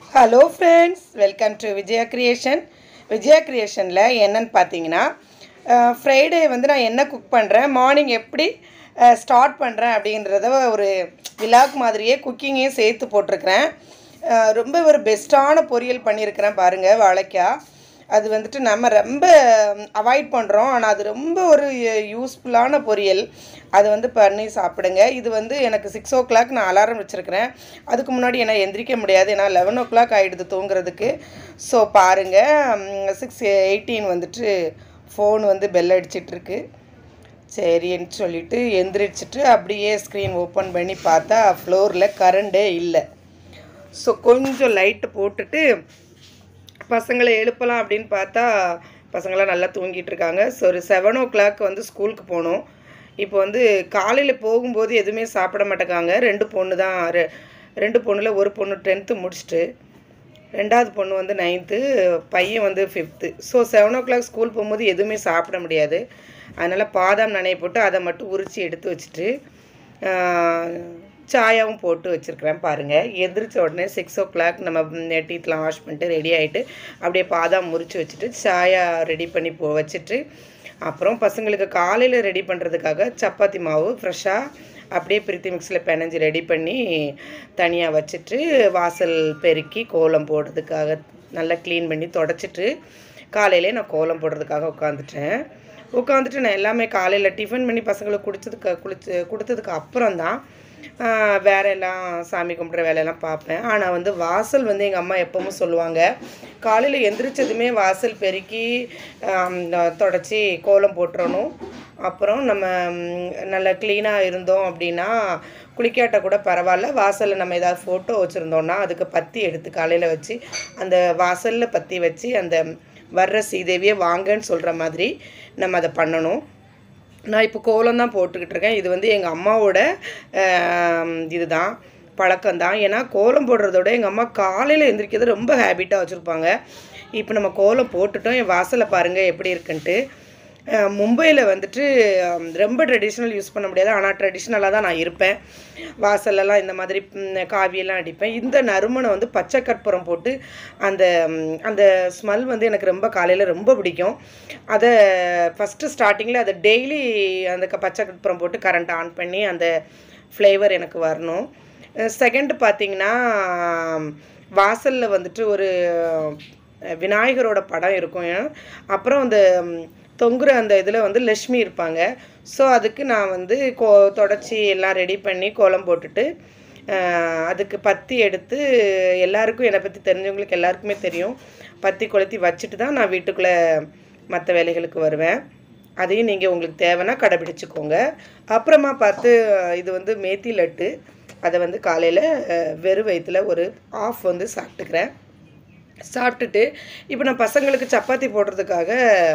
hello friends welcome to Vijaya creation Vijaya கிரியேஷனில் என்னன்னு பார்த்தீங்கன்னா ஃப்ரைடே வந்து நான் என்ன குக் பண்ணுறேன் மார்னிங் எப்படி ஸ்டார்ட் பண்ணுறேன் அப்படின்றத ஒரு விலாக் மாதிரியே குக்கிங்கையும் சேர்த்து போட்டிருக்கிறேன் அஹ், ரொம்ப ஒரு பெஸ்ட்டான பொரியல் பண்ணியிருக்கிறேன் பாருங்கள் வாழைக்காய் அது வந்துட்டு நம்ம ரொம்ப அவாய்ட் பண்ணுறோம் ஆனால் அது ரொம்ப ஒரு யூஸ்ஃபுல்லான பொரியல் அது வந்து பண்ணி சாப்பிடுங்க இது வந்து எனக்கு சிக்ஸ் ஓ கிளாக் நான் அலாரம் வச்சுருக்கிறேன் அதுக்கு முன்னாடி என்னால் எந்திரிக்க முடியாது ஏன்னா லெவன் ஓ கிளாக் ஆகிடுது தூங்குறதுக்கு ஸோ பாருங்கள் சிக்ஸ் எயிட்டீன் வந்துட்டு ஃபோன் வந்து பெல் அடிச்சிட்ருக்கு சரின்னு சொல்லிட்டு எந்திரிச்சிட்டு அப்படியே ஸ்க்ரீன் ஓப்பன் பண்ணி பார்த்தா ஃப்ளோரில் கரண்டே இல்லை ஸோ கொஞ்சம் லைட்டு போட்டுட்டு பசங்களை எழுப்பலாம் அப்படின்னு பார்த்தா பசங்களாம் நல்லா தூங்கிட்டு இருக்காங்க ஸோ ஒரு செவன் ஓ கிளாக் வந்து ஸ்கூலுக்கு போகணும் இப்போ வந்து காலையில் போகும்போது எதுவுமே சாப்பிட மாட்டேங்காங்க ரெண்டு பொண்ணு தான் ரெ ரெண்டு பொண்ணில் ஒரு பொண்ணு டென்த்து முடிச்சுட்டு ரெண்டாவது பொண்ணு வந்து நைன்த்து பையன் வந்து fifth so seven o'clock school போகும்போது எதுவுமே சாப்பிட முடியாது அதனால் பாதாம் நனைய போட்டு அதை மட்டும் உரித்து எடுத்து வச்சுட்டு ஆஹ், சாயாவும் போட்டு வச்சுருக்கிறேன் பாருங்கள் எந்திரிச்ச உடனே சிக்ஸ் ஓ கிளாக் நம்ம டீத்லாம் வாஷ் பண்ணிட்டு ரெடி ஆகிட்டு அப்படியே பாதாம் முறித்து வச்சுட்டு சாயா ரெடி பண்ணி போ வச்சுட்டு அப்புறம் பசங்களுக்கு காலையில் ரெடி பண்ணுறதுக்காக சப்பாத்தி மாவு ஃப்ரெஷ்ஷாக அப்படியே பிரித்தி மிக்ஸில் பிணைஞ்சு ரெடி பண்ணி தனியாக வச்சுட்டு வாசல் பெருக்கி கோலம் போடுறதுக்காக நல்லா க்ளீன் பண்ணி தொடச்சிட்டு காலையிலே நான் கோலம் போடுறதுக்காக உட்காந்துட்டேன் உட்காந்துட்டு நான் எல்லாமே காலையில் டிஃபன் பண்ணி பசங்களுக்கு குடிச்சதுக்கு குளிச்சு கொடுத்ததுக்கு அப்புறம் தான் வேற எல்லாம் சாமி கும்பிட்ற வேலையெல்லாம் பார்ப்பேன் ஆனால் வந்து வாசல் வந்து எங்கள் அம்மா எப்பவும் சொல்லுவாங்க காலையில் எந்திரிச்சதுமே வாசல் பெருக்கி தொடச்சி கோலம் போட்டுறணும் அப்புறம் நம்ம ம், நல்லா க்ளீனாக இருந்தோம் அப்படின்னா குளிக்காட்ட கூட பரவாயில்ல வாசலில் நம்ம ஏதாவது ஃபோட்டோ வச்சுருந்தோம்னா அதுக்கு பத்தி எடுத்து காலையில் வச்சு அந்த வாசலில் பற்றி வச்சு அந்த வர்ற சீதேவியை வாங்கன்னு சொல்கிற மாதிரி நம்ம அதை பண்ணணும் நான் இப்போ கோலம் தான் போட்டுக்கிட்டு இருக்கேன் இது வந்து எங்கள் அம்மாவோட ஆம், இதுதான் பழக்கம்தான் ஏன்னா கோலம் போடுறதோட எங்கள் அம்மா காலையில் எந்திரிக்கிறது ரொம்ப ஹேபிட்டாக வச்சுருப்பாங்க இப்போ நம்ம கோலம் போட்டுட்டோம் என் வாசலை பாருங்கள் எப்படி இருக்குன்ட்டு அஹ், மும்பையில் வந்துட்டு ஹம், ரொம்ப ட்ரெடிஷ்னல் யூஸ் பண்ண முடியாது ஆனால் ட்ரெடிஷ்னலாக தான் நான் இருப்பேன் வாசல்லலாம் இந்த மாதிரி ம், காவியெல்லாம் அடிப்பேன் இந்த நறுமணம் வந்து பச்சை கற்பூரம் போட்டு அந்த ம், அந்த ஸ்மெல் வந்து எனக்கு ரொம்ப காலையில் ரொம்ப பிடிக்கும் அதை ஃபஸ்ட்டு ஸ்டார்டிங்கில் அதை டெய்லி அந்த க- பச்சை கற்பூரம் போட்டு கரண்ட் ஆன் பண்ணி அந்த ஃப்ளேவர் எனக்கு வரணும் செகண்ட் பார்த்தீங்கன்னா வாசலில் வந்துட்டு ஒரு அஹ், விநாயகரோட படம் இருக்கும் அப்புறம் அந்த ம், தொங்குற அந்த இதில் வந்து லக்ஷ்மி இருப்பாங்க ஸோ அதுக்கு நான் வந்து கோ தொடச்சி எல்லாம் ரெடி பண்ணி கோலம் போட்டுட்டு அஹ், அதுக்கு பத்தி எடுத்து எல்லாருக்கும் என்னை பற்றி தெரிஞ்சவங்களுக்கு எல்லாருக்குமே தெரியும் பத்தி கொளுத்தி வச்சுட்டு தான் நான் வீட்டுக்குள்ளே மற்ற வேலைகளுக்கு வருவேன் அதையும் நீங்கள் உங்களுக்கு தேவைன்னா கடைபிடிச்சுக்கோங்க அப்புறமா பார்த்து அஹ், இது வந்து மேத்தி லட்டு அதை வந்து காலையில் வெறும் வயிற்றில் ஒரு ஆஃப் வந்து சாப்பிட்டுக்கிறேன் சாப்பிட்டுட்டு இப்போ நான் பசங்களுக்கு சப்பாத்தி போடுறதுக்காக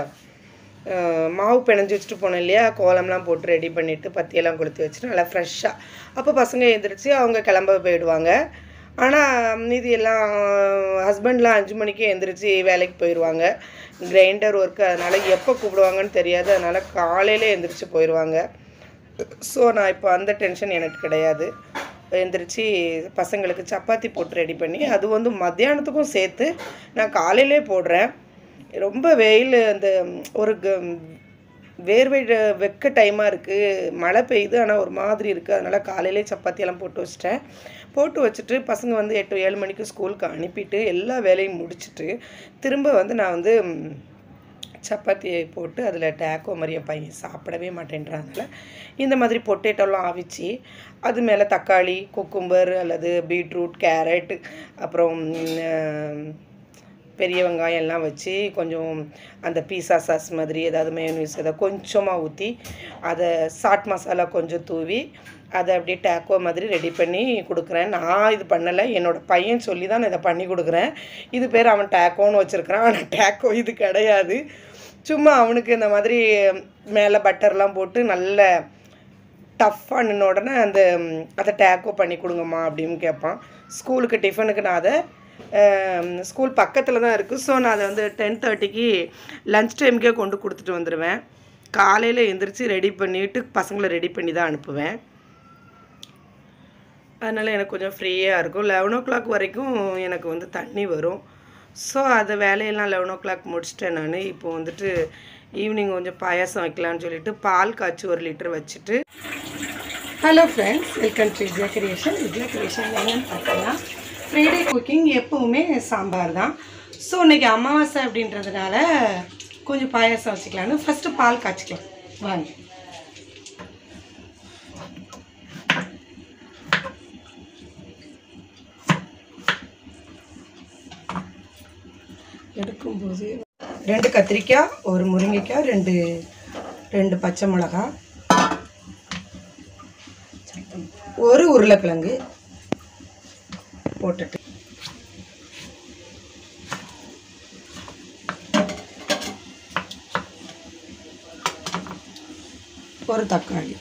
அஹ், மாவு பிணைஞ்சு வச்சுட்டு போனேன் இல்லையா கோலம்லாம் போட்டு ரெடி பண்ணிவிட்டு பத்தியெல்லாம் கொளுத்தி வச்சுட்டு நல்லா ஃப்ரெஷ்ஷாக அப்போ பசங்க எழுந்திரிச்சு அவங்க கிளம்ப போயிடுவாங்க ஆனால் மீதி எல்லாம் ஹஸ்பண்ட்லாம் அஞ்சு மணிக்கே எந்திரிச்சு வேலைக்கு போயிடுவாங்க கிரைண்டர் ஒர்க்கு அதனால் எப்போ கூப்பிடுவாங்கன்னு தெரியாது அதனால் காலையிலே எந்திரிச்சு போயிடுவாங்க ஸோ நான் இப்போ அந்த டென்ஷன் எனக்கு கிடையாது எந்திரிச்சு பசங்களுக்கு சப்பாத்தி போட்டு ரெடி பண்ணி அது வந்து மத்தியானத்துக்கும் சேர்த்து நான் காலையிலே போடுறேன் ரொம்ப வெயில் அந்த ஒரு க- வேர்வை ட- வெக்க டைமாக இருக்குது மழை பெய்யுது ஆனால் ஒரு மாதிரி இருக்குது அதனால் காலையிலே சப்பாத்தியெல்லாம் போட்டு வச்சிட்டேன் போட்டு வச்சுட்டு பசங்க வந்து எட்டு ஏழு மணிக்கு ஸ்கூலுக்கு அனுப்பிட்டு எல்லா வேலையும் முடிச்சுட்டு திரும்ப வந்து நான் வந்து ம், சப்பாத்தியை போட்டு அதில் டேக்கோ மாதிரி என் பையன் சாப்பிடவே மாட்டேன்றதுனால இந்த மாதிரி பொட்டேட்டோலாம் ஆவிச்சு அது மேலே தக்காளி குக்கும்பர் அல்லது பீட்ரூட் கேரட் அப்புறம் ம், பெரிய வெங்காயம் எல்லாம் வச்சு கொஞ்சம் அந்த பீஸா சாஸ் மாதிரி ஏதாவது மேயோனீஸ் ஏதாவது கொஞ்சமாக ஊற்றி அதை சாட் மசாலா கொஞ்சம் தூவி அதை அப்படியே டேக்கோ மாதிரி ரெடி பண்ணி கொடுக்குறேன் நான் இது பண்ணலை என்னோட பையன் சொல்லி தான் நான் இதை பண்ணி கொடுக்குறேன் இது பேர் அவன் டேக்கோன்னு வச்சுருக்கிறான் ஆனால் டேக்கோ இது கிடையாது சும்மா அவனுக்கு இந்த மாதிரி மேலே பட்டர்லாம் போட்டு நல்ல டஃப்பாக நின்ன உடனே அந்த ம், அதை டேக்கோ பண்ணி கொடுங்கம்மா அப்படின்னு கேட்பான் ஸ்கூலுக்கு டிஃபனுக்கு நான் அதை ஸ்கூல் பக்கத்தில் தான் இருக்குது ஸோ நான் அதை வந்து டென் தேர்ட்டிக்கு லஞ்ச் டைமுக்கே கொண்டு கொடுத்துட்டு வந்துடுவேன் காலையில் எந்திரிச்சு ரெடி பண்ணிவிட்டு பசங்களை ரெடி பண்ணி தான் அனுப்புவேன் அதனால் எனக்கு கொஞ்சம் ஃப்ரீயாக இருக்கும் லெவன் ஓ கிளாக் வரைக்கும் எனக்கு வந்து தண்ணி வரும் ஸோ அதை வேலையெல்லாம் லெவன் ஓ கிளாக் முடிச்சிட்டேன் நான் இப்போ வந்துட்டு ஈவினிங் கொஞ்சம் பாயாசம் வைக்கலான்னு சொல்லிட்டு பால் காய்ச்சி ஒரு லிட்டர் வச்சுட்டு hello friends welcome to Vijaya creation Vijaya creation என்னன்னு பார்த்தீங்கன்னா ஃப்ரைடே குக்கிங் எப்போவுமே சாம்பார் தான் ஸோ இன்னைக்கு அமாவாசை அப்படின்றதுனால கொஞ்சம் பாயாசம் வச்சுக்கலான்னு ஃபஸ்ட்டு பால் காய்ச்சிக்கலாம் வாங்க எடுக்கும்போது ரெண்டு கத்திரிக்காய் ஒரு முருங்கைக்காய் ரெண்டு ரெண்டு பச்சை மிளகாய் ஒரு உருளைக்கிழங்கு போட்டுட்டு ஒரு தக்காளி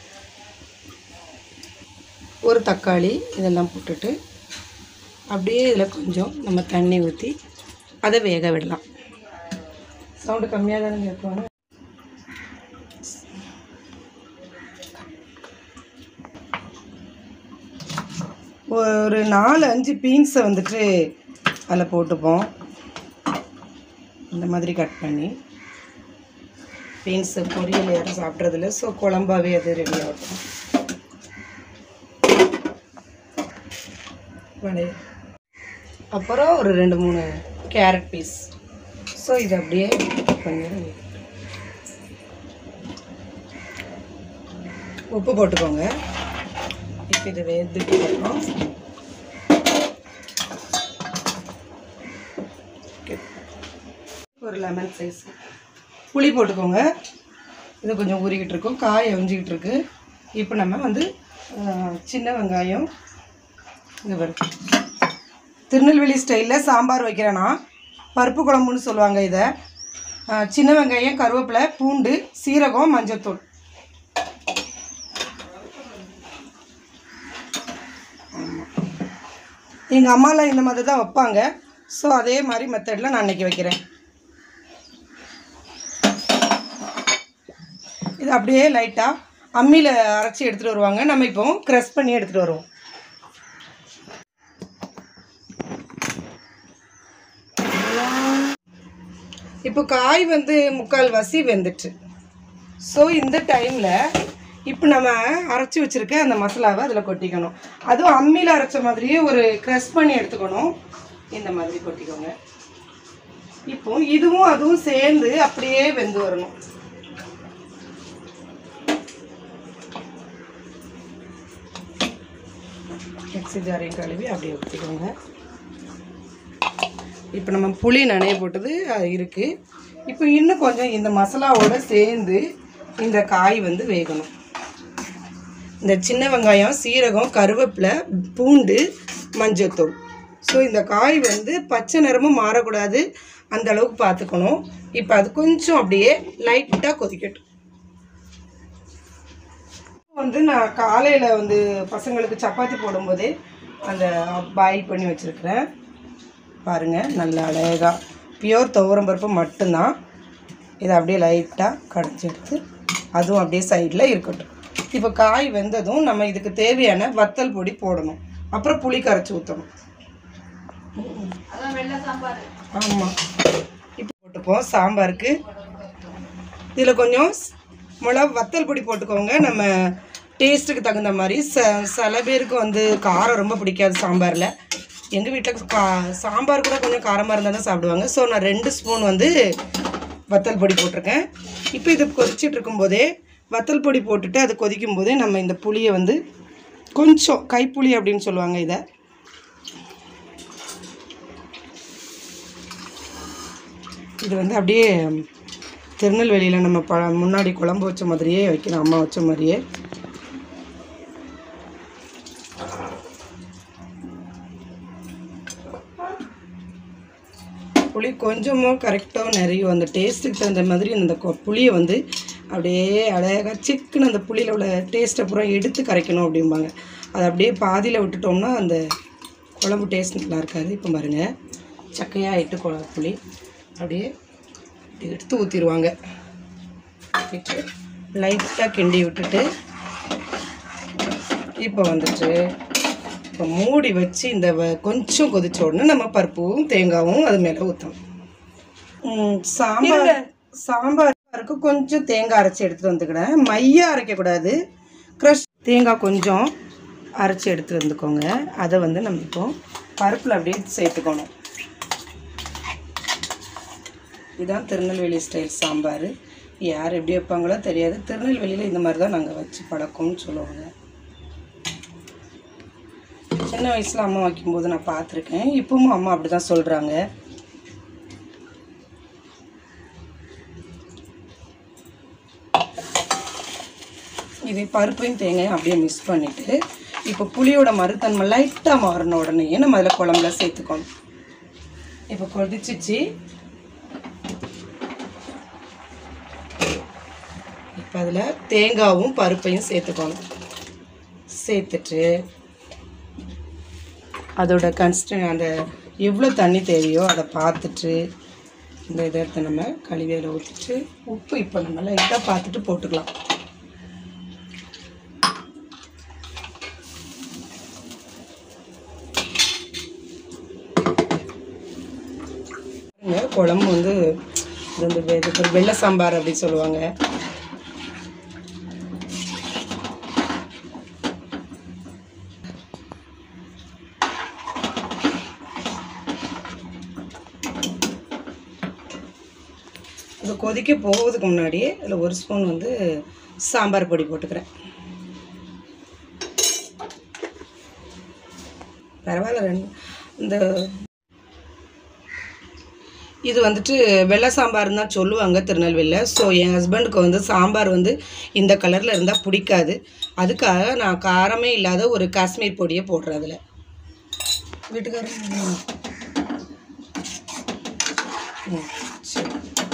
ஒரு தக்காளி இதெல்லாம் போட்டுட்டு அப்படியே இதில் கொஞ்சம் நம்ம தண்ணி ஊற்றி அதை வேக விடலாம் சவுண்டு கம்மியாக தானே கேட்பாங்க ஒரு நாலு அஞ்சு பீன்ஸை வந்துட்டு அதில் போட்டுப்போம் இந்த மாதிரி கட் பண்ணி பீன்ஸு பொரியல் யாரும் சாப்பிட்றதில்ல ஸோ குழம்பாவே அது ரெடி ஆகட்டும் வடை அப்புறம் ஒரு ரெண்டு மூணு கேரட் பீஸ் ஸோ இது அப்படியே கொஞ்சம் உப்பு போட்டுக்கோங்க இப்போ இதை வேந்துட்டு அப்புறம் ஒரு லெமன் சைஸ் புளி போட்டுக்கோங்க இது கொஞ்சம் ஊறிக்கிட்டு இருக்கும் காய் எவஞ்சிக்கிட்டு இருக்கு இப்போ நம்ம வந்து ஆஹ், சின்ன வெங்காயம் இது வரும் திருநெல்வேலி ஸ்டைலில் சாம்பார் வைக்கிறேன்னா பருப்பு குழம்புன்னு சொல்லுவாங்க இதை ஆஹ், சின்ன வெங்காயம் கருவேப்பிலை பூண்டு சீரகம் மஞ்சத்தூள் எங்கள் அம்மாலாம் இந்த மாதிரி தான் வைப்பாங்க ஸோ அதே மாதிரி மெத்தடில் நான் இன்னைக்கு வைக்கிறேன் இது அப்படியே லைட்டாக அம்மியில் அரைச்சி எடுத்துகிட்டு வருவாங்க நம்ம இப்போ க்ரஷ் பண்ணி எடுத்துகிட்டு வருவோம் இப்போ காய் வந்து முக்கால் வசி வெந்துட்டு ஸோ இந்த டைமில் இப்போ நம்ம அரைச்சி வச்சுருக்க அந்த மசாலாவை அதில் கொட்டிக்கணும் அதுவும் அம்மியில் அரைச்ச மாதிரியே ஒரு க்ரஷ் பண்ணி எடுத்துக்கணும் இந்த மாதிரி கொட்டிக்கோங்க இப்போ இதுவும் அதுவும் சேர்ந்து அப்படியே வெந்து வரணும் மிக்ஸி ஜாரையும் கழுவி அப்படியே ஊற்றிக்கோங்க இப்போ நம்ம புளி நனைய போட்டது அது இருக்குது இப்போ இன்னும் கொஞ்சம் இந்த மசாலாவோட சேர்ந்து இந்த காய் வந்து வேகணும் இந்த சின்ன வெங்காயம் சீரகம் கருவேப்பிலை பூண்டு மஞ்சத்தூள் ஸோ இந்த காய் வந்து பச்சை நிறமும் மாறக்கூடாது அந்த அளவுக்கு பார்த்துக்கணும் இப்போ அது கொஞ்சம் அப்படியே லைட்டாக கொதிக்கட்டும் வந்து நான் காலையில் வந்து பசங்களுக்கு சப்பாத்தி போடும்போதே அந்த பாயில் பண்ணி வச்சுருக்கிறேன் பாருங்கள் நல்ல அழகாக பியோர் துவரம் பருப்பு மட்டும்தான் இதை அப்படியே லைட்டாக கடைச்சி எடுத்து அதுவும் அப்படியே சைடில் இருக்கட்டும் இப்போ காய் வெந்ததும் நம்ம இதுக்கு தேவையான வத்தல் பொடி போடணும் அப்புறம் புளி கரைச்சி ஊற்றணும் ஆமாம் இப்போ போட்டுப்போம் சாம்பாருக்கு இதில் கொஞ்சம் ஸ்- மிளகா வத்தல் பொடி போட்டுக்கோங்க நம்ம டேஸ்ட்டுக்கு தகுந்த மாதிரி ச சில பேருக்கு வந்து காரம் ரொம்ப பிடிக்காது சாம்பாரில் எங்கள் வீட்டில் கா சாம்பார் கூட கொஞ்சம் காரமாக இருந்தால் தான் சாப்பிடுவாங்க ஸோ நான் ரெண்டு ஸ்பூன் வந்து வத்தல் பொடி போட்டிருக்கேன் இப்போ இது கொதிச்சிட்டு இருக்கும்போதே வத்தல் பொடி போட்டுட்டு அது கொதிக்கும் போதே நம்ம இந்த புளியை வந்து கொஞ்சம் கைப்புளி அப்படின்னு சொல்லுவாங்க இதை இது வந்து அப்படியே திருநெல்வேலியில் நம்ம ப முன்னாடி குழம்பு வச்ச மாதிரியே வைக்கிறோம் அம்மா வச்ச மாதிரியே புளி கொஞ்சமும் கரெக்டாக நிறைய அந்த டேஸ்ட்டுக்கு தகுந்த மாதிரி அந்த கொ- புளியை வந்து அப்படியே அழகாக சிக்குன்னு அந்த புளியில் உள்ள டேஸ்ட்டை பூரா எடுத்து கரைக்கணும் அப்படிம்பாங்க அதை அப்படியே பாதியில் விட்டுட்டோம்னா அந்த குழம்பு டேஸ்ட் நல்லா இருக்காது இப்போ பாருங்கள் சக்கையாக ஆயிட்டு குழ புளி அப்படியே இப்படி எடுத்து ஊற்றிடுவாங்க விட்டு லைட்டாக கிண்டி விட்டுட்டு இப்போ வந்துட்டு இப்போ மூடி வச்சு இந்த வ- கொஞ்சம் கொதிச்ச உடனே நம்ம பருப்பும் தேங்காவும் அது மேலே ஊற்றணும் சாம்பார் சாம்பாருக்கு கொஞ்சம் தேங்காய் அரைச்சி எடுத்துகிட்டு வந்துக்கிறேன் மையாக அரைக்கக்கூடாது க்ரஷ் தேங்காய் கொஞ்சம் அரைச்சி எடுத்துகிட்டு வந்துக்கோங்க அதை வந்து நம்ம இப்போ பருப்பில் அப்படியே சேர்த்துக்கணும் இதுதான் திருநெல்வேலி ஸ்டைல் சாம்பார் யார் எப்படி வைப்பாங்களோ தெரியாது திருநெல்வேலியில் இந்த மாதிரி தான் நாங்கள் வச்சு பழக்கம்னு சொல்லுவாங்க சின்ன வயசில் அம்மா வைக்கும்போது நான் பார்த்துருக்கேன் இப்பவும் அம்மா அப்படி தான் சொல்கிறாங்க இது பருப்பையும் தேங்காயும் அப்படியே மிக்ஸ் பண்ணிவிட்டு இப்போ புளியோட மறுத்தன்மை லைட்டாக மாறின உடனே நம்ம அதில் குழம்புல சேர்த்துக்கணும் இப்போ கொதிச்சிச்சு இப்போ அதில் தேங்காவும் பருப்பையும் சேர்த்துக்கணும் சேர்த்துட்டு அதோட கன்ஸ்டன் அந்த எவ்வளோ தண்ணி தேவையோ அதை பார்த்துட்டு இந்த இதை எடுத்து நம்ம கழுவியில் ஊற்றிட்டு உப்பு இப்போ நம்ம லைட்டாக பார்த்துட்டு போட்டுக்கலாம் பாருங்க, குழம்பு வந்து இது வந்து வெ- இது ஒரு வெள்ளை சாம்பார் அப்படி சொல்லுவாங்க இது கொதிக்க போகிறதுக்கு முன்னாடியே இதில் ஒரு ஸ்பூன் வந்து சாம்பார் பொடி போட்டுக்கிறேன் பரவாயில்ல ரெண்டு இந்த இது வந்துட்டு வெள்ளை சாம்பார்னு தான் சொல்லுவாங்க திருநெல்வேலியில் ஸோ என் ஹஸ்பண்டுக்கு வந்து சாம்பார் வந்து இந்த கலரில் இருந்தால் பிடிக்காது அதுக்காக நான் காரமே இல்லாத ஒரு காஷ்மீர் பொடியை போடுறேன் அதில் வீட்டுக்காரர் ம், சரி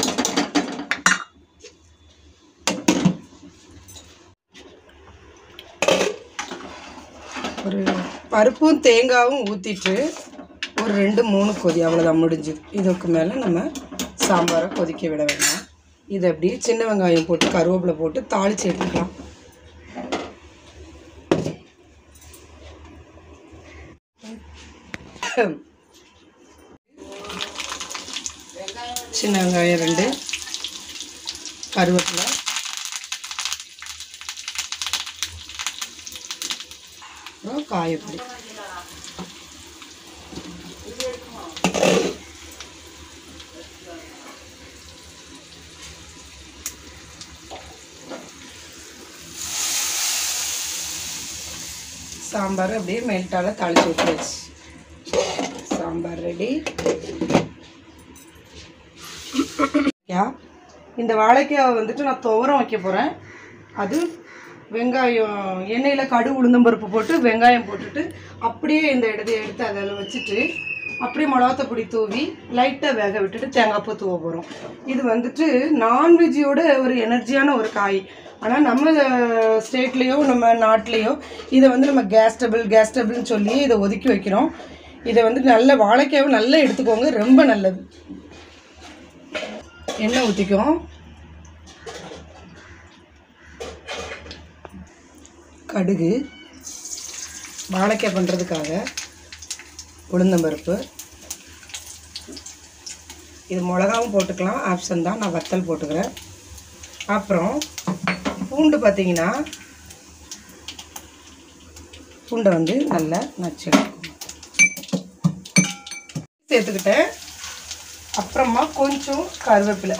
ஒரு பருப்பும் தேங்காயும் ஊற்றிட்டு ஒரு ரெண்டு மூணு கொதி அவ்வளோதான் முடிஞ்சுது இதுக்கு மேலே நம்ம சாம்பாரை கொதிக்க விட வேண்டாம் இது அப்படியே சின்ன வெங்காயம் போட்டு கருவேப்பிலை போட்டு தாளிச்சு எடுத்துக்கலாம் சின்ன வெங்காயம் ரெண்டு கருவேப்பிலை அப்புறம் காயப்பொடி சாம்பார் அப்படியே மெல்ட்டால தாளிச்சு ஊற்றியாச்சு சாம்பார் ரெடி யா இந்த வாழைக்காவை வந்துட்டு நான் துவரம் வைக்க போகிறேன் அது வெங்காயம் எண்ணெயில் கடு உளுந்தம்பருப்பு போட்டு வெங்காயம் போட்டுட்டு அப்படியே இந்த இடத்தை எடுத்து அதில் வச்சுட்டு அப்படியே மிளகாத்த பொடி தூவி லைட்டாக வேக விட்டுட்டு தேங்காய் பூ தூவ போகிறோம் இது வந்துட்டு நான்வெஜ்ஜோட ஒரு எனர்ஜியான ஒரு காய் ஆனால் நம்ம ஸ்டேட்லேயோ நம்ம நாட்டிலேயோ இதை வந்து நம்ம கேஸ் டபிள் கேஸ் டபிள்னு சொல்லி இதை ஒதுக்கி வைக்கிறோம் இதை வந்து நல்ல வாழைக்காவை நல்லா எடுத்துக்கோங்க ரொம்ப நல்லது எண்ணெய் ஊற்றிக்குவோம் கடுகு வாழைக்காய் பண்ணுறதுக்காக உளுந்தம்பருப்பு இது மிளகாவும் போட்டுக்கலாம் ஆப்ஷன் தான் நான் வத்தல் போட்டுக்கிறேன் அப்புறம் பூண்டு பார்த்தீங்கன்னா பூண்டை வந்து நல்லா நச்சு எடுத்துக்கணும் சேர்த்துக்கிட்டேன் அப்புறமா கொஞ்சம் கருவேப்பிலை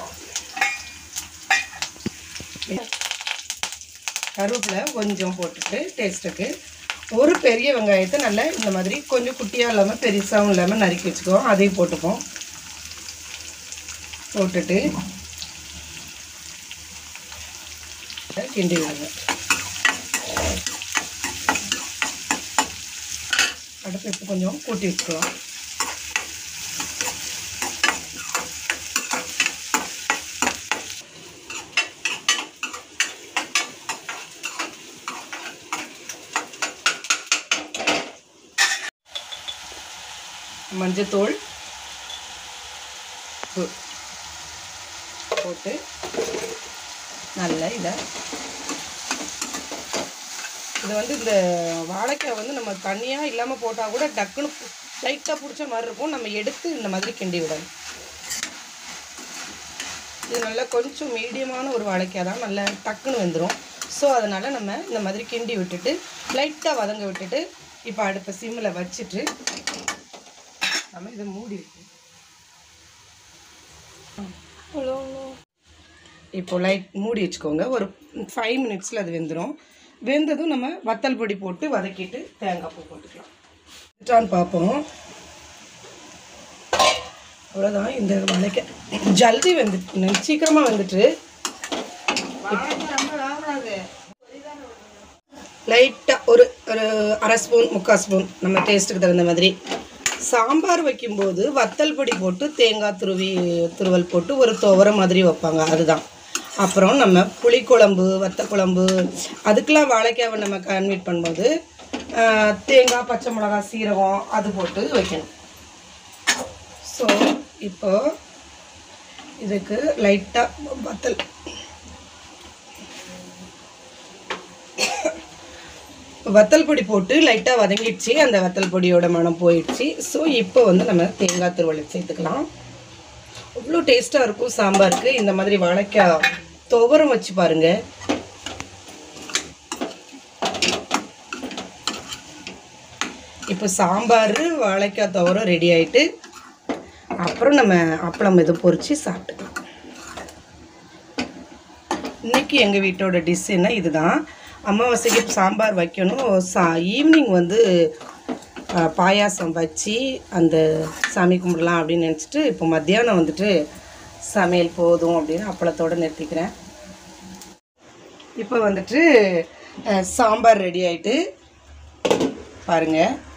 கருவேப்பிலை கொஞ்சம் போட்டுட்டு டேஸ்ட்டுக்கு ஒரு பெரிய வெங்காயத்தை நல்லா இந்த மாதிரி கொஞ்சம் குட்டியாக இல்லாமல் பெருசாகவும் இல்லாமல் நறுக்கி வச்சுக்குவோம் அதையும் போட்டுப்போம் போட்டுட்டு கிண்டி விடுங்க அடுப்பு இப்போ கொஞ்சம் கூட்டி வச்சுக்கலாம் மஞ்சத்தூள் உப்பு போட்டு நல்லா இதை இது வந்து இந்த வாழைக்காய் வந்து நம்ம தனியாக இல்லாமல் போட்டால் கூட டக்குன்னு லைட்டாக பிடிச்ச மாதிரி இருக்கும் நம்ம எடுத்து இந்த மாதிரி கிண்டி விடணும் இது நல்லா கொஞ்சம் மீடியமான ஒரு வாழைக்காய் தான் நல்லா டக்குன்னு வெந்துடும் ஸோ அதனால் நம்ம இந்த மாதிரி கிண்டி விட்டுட்டு லைட்டாக வதங்க விட்டுட்டு இப்போ அடுப்பை சிம்மில் வச்சுட்டு நம்ம இதை மூடி வைக்கணும் இப்போ லைட் மூடி வச்சுக்கோங்க ஒரு ஃபைவ் மினிட்ஸில் அது வெந்துடும் வெந்ததும் நம்ம வத்தல் பொடி போட்டு வதக்கிட்டு தேங்காய் பூ போட்டுக்கலாம் வெந்துட்டான்னு பார்ப்போம் அவ்வளோதான் இந்த வாழைக்காய் ஜல்தி வந்துட்டு சீக்கிரமாக வந்துட்டு லைட்டாக ஒரு ஒரு அரை ஸ்பூன் முக்கால் ஸ்பூன் நம்ம டேஸ்ட்டுக்கு தகுந்த மாதிரி சாம்பார் வைக்கும்போது வத்தல் பொடி போட்டு தேங்காய் துருவி துருவல் போட்டு ஒரு துவர மாதிரி வைப்பாங்க அதுதான் அப்புறம் நம்ம புளிக்குழம்பு வத்தக்குழம்பு அதுக்கெலாம் வாழைக்காவை நம்ம கன்வீட் பண்ணும்போது ஆஹ், தேங்காய் பச்சை மிளகாய் சீரகம் அது போட்டு வைக்கணும் ஸோ இப்போ இதுக்கு லைட்டாக வத்தல் வத்தல் பொடி போட்டு லைட்டாக வதங்கிடுச்சு அந்த வத்தல் பொடியோட மனம் போயிடுச்சு ஸோ இப்போ வந்து நம்ம தேங்காய் துருவலை சேர்த்துக்கலாம் அவ்வளோ டேஸ்ட்டாக இருக்கும் சாம்பாருக்கு இந்த மாதிரி வாழைக்காய் துவரம் வச்சு பாருங்க இப்போ சாம்பார் வாழைக்காய் துவரம் ரெடி ஆயிட்டு அப்புறம் நம்ம அப்பளம் இது பொரிச்சு சாப்பிட்டுக்கலாம் இன்னைக்கு எங்கள் வீட்டோட டிஷ் என்ன இதுதான் அமாவாசைக்கு சாம்பார் வைக்கணும் சா ஈவினிங் வந்து ஆ, பாயாசம் வச்சு அந்த சாமி கும்பிடலாம் அப்படின்னு நினச்சிட்டு இப்போ மத்தியானம் வந்துட்டு சமையல் போதும் அப்படின்னு அப்பளத்தோடு நிறுத்திக்கிறேன் இப்போ வந்துட்டு ஆ, சாம்பார் ரெடி ஆயிட்டு பாருங்க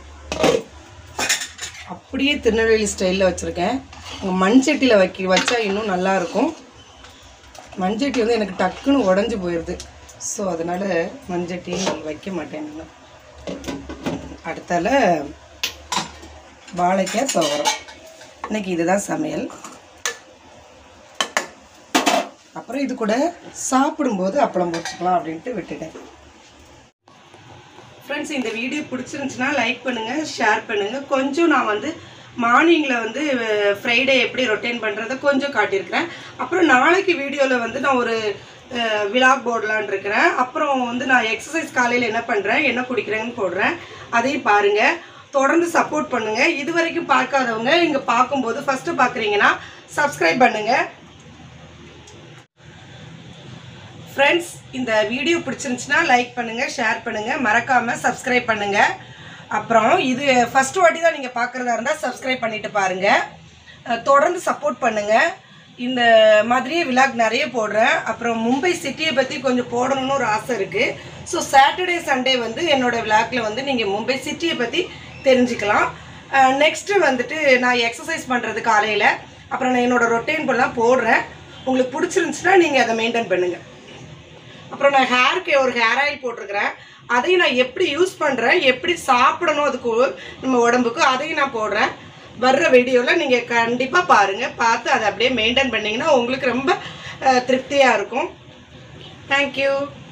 அப்படியே திருநெல்வேலி ஸ்டைலில் வச்சுருக்கேன் மண் சட்டியில் வைக்க வச்சா இன்னும் நல்லா இருக்கும் மண்சட்டி வந்து எனக்கு டக்குன்னு உடஞ்சி போயிடுது ஸோ அதனால் மண்சட்டி வைக்க மாட்டேன் நான் அடுத்தால வாழைக்காய் துவரம் இன்னைக்கு இதுதான் சமையல் அப்புறம் இது கூட சாப்பிடும்போது அப்பளம் பொரிச்சுக்கலாம் அப்படின்ட்டு விட்டுட்டேன் ஃப்ரெண்ட்ஸ் இந்த வீடியோ பிடிச்சிருந்துச்சுன்னா லைக் பண்ணுங்கள் ஷேர் பண்ணுங்கள் கொஞ்சம் நான் வந்து மார்னிங்கில் வந்து ஃப்ரைடே எப்படி ரொட்டேன் பண்ணுறதை கொஞ்சம் காட்டியிருக்கிறேன் அப்புறம் நாளைக்கு வீடியோவில் வந்து நான் ஒரு விலாக் போடலான் இருக்கிறேன் அப்புறம் வந்து நான் எக்ஸசைஸ் காலையில் என்ன பண்ணுறேன் என்ன குடிக்கிறேன்னு போடுறேன் அதையும் பாருங்கள் தொடர்ந்து சப்போர்ட் பண்ணுங்கள் இது வரைக்கும் பார்க்காதவங்க இங்கே பார்க்கும்போது ஃபஸ்ட்டு பார்க்குறீங்கன்னா சப்ஸ்கிரைப் பண்ணுங்கள் ஃப்ரெண்ட்ஸ் இந்த வீடியோ பிடிச்சிருந்துச்சுன்னா லைக் பண்ணுங்கள் ஷேர் பண்ணுங்கள் மறக்காமல் சப்ஸ்கிரைப் பண்ணுங்கள் அப்புறம் இது ஃபஸ்ட்டு வாட்டி தான் நீங்கள் பார்க்குறதா இருந்தால் சப்ஸ்கிரைப் பண்ணிட்டு பாருங்கள் அஹ் தொடர்ந்து சப்போர்ட் பண்ணுங்கள் இந்த மாதிரியே விலாக் நிறைய போடுறேன் அப்புறம் மும்பை சிட்டியை பற்றி கொஞ்சம் போடணும்னு ஒரு ஆசை இருக்குது ஸோ சாட்டர்டே சண்டே வந்து என்னோட விலாக்ல வந்து நீங்கள் மும்பை சிட்டியை பற்றி தெரிஞ்சுக்கலாம் நெக்ஸ்ட்டு வந்துட்டு நான் எக்ஸசைஸ் பண்ணுறது காலையில் அப்புறம் நான் என்னோட ரொட்டேன் பண்ணலாம் போடுறேன் உங்களுக்கு பிடிச்சிருந்துச்சுன்னா நீங்கள் அதை மெயின்டைன் பண்ணுங்கள் அப்புறம் நான் ஹேருக்கு ஒரு ஹேர் ஆயில் போட்டிருக்கிறேன் அதையும் நான் எப்படி யூஸ் பண்ணுறேன் எப்படி சாப்பிடணும் அதுக்கு நம்ம உடம்புக்கு அதையும் நான் போடுறேன் வர்ற வீடியோவில் நீங்கள் கண்டிப்பாக பாருங்கள் பார்த்து அதை அப்படியே மெயின்டைன் பண்ணிங்கன்னா உங்களுக்கு ரொம்ப திருப்தியாக இருக்கும் தேங்க்யூ